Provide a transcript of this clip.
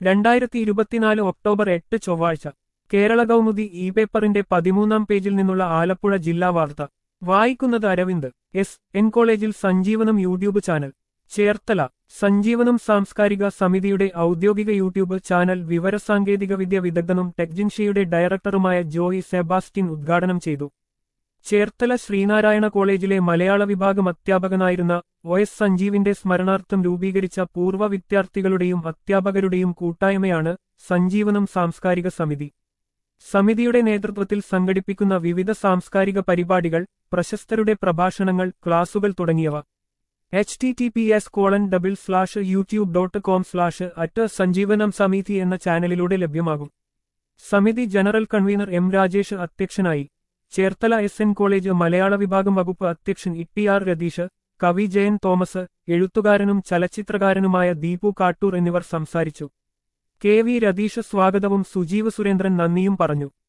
രണ്ടായിരത്തി ഇരുപത്തിനാല് ഒക്ടോബർ എട്ട് ചൊവ്വാഴ്ച കേരള കൗമുദി ഇ പേപ്പറിന്റെ പതിമൂന്നാം പേജിൽ നിന്നുള്ള ആലപ്പുഴ ജില്ലാ വാർത്ത വായിക്കുന്നത് അരവിന്ദ് എസ് എൻ കോളേജിൽ സഞ്ജീവനം യൂട്യൂബ് ചാനൽ ചേർത്തല സഞ്ജീവനം സാംസ്കാരിക സമിതിയുടെ ഔദ്യോഗിക യൂട്യൂബ് ചാനൽ വിവരസാങ്കേതികവിദ്യ വിദഗ്ധനും ടെക്ജിൻഷിയുടെ ഡയറക്ടറുമായ ജോയി സെബാസ്റ്റ്യൻ ഉദ്ഘാടനം ചെയ്തു ചേർത്തല ശ്രീനാരായണ കോളേജിലെ മലയാള വിഭാഗം അധ്യാപകനായിരുന്ന ഒ എസ് സഞ്ജീവിന്റെ സ്മരണാർത്ഥം രൂപീകരിച്ച പൂർവ്വ വിദ്യാർത്ഥികളുടെയും അധ്യാപകരുടെയും കൂട്ടായ്മയാണ് സഞ്ജീവനം സാംസ്കാരിക സമിതി സമിതിയുടെ നേതൃത്വത്തിൽ സംഘടിപ്പിക്കുന്ന വിവിധ സാംസ്കാരിക പരിപാടികൾ പ്രശസ്തരുടെ പ്രഭാഷണങ്ങൾ ക്ലാസുകൾ തുടങ്ങിയവ H T T P S colon double slash YouTube dot com slash at Sanjeevanam Samithi എന്ന ചാനലിലൂടെ ലഭ്യമാകും സമിതി ജനറൽ കൺവീനർ എം രാജേഷ് അധ്യക്ഷനായി ചേർത്തല എസ് എൻ കോളേജ് മലയാള വിഭാഗം വകുപ്പ് അധ്യക്ഷൻ ഇ ആർ രതീഷ് കവി ജയൻ തോമസ് എഴുത്തുകാരനും ചലച്ചിത്രകാരനുമായ ദീപു കാട്ടൂർ എന്നിവർ സംസാരിച്ചു കെ വി രതീഷ് സ്വാഗതവും സുജീവ് സുരേന്ദ്രൻ നന്ദിയും പറഞ്ഞു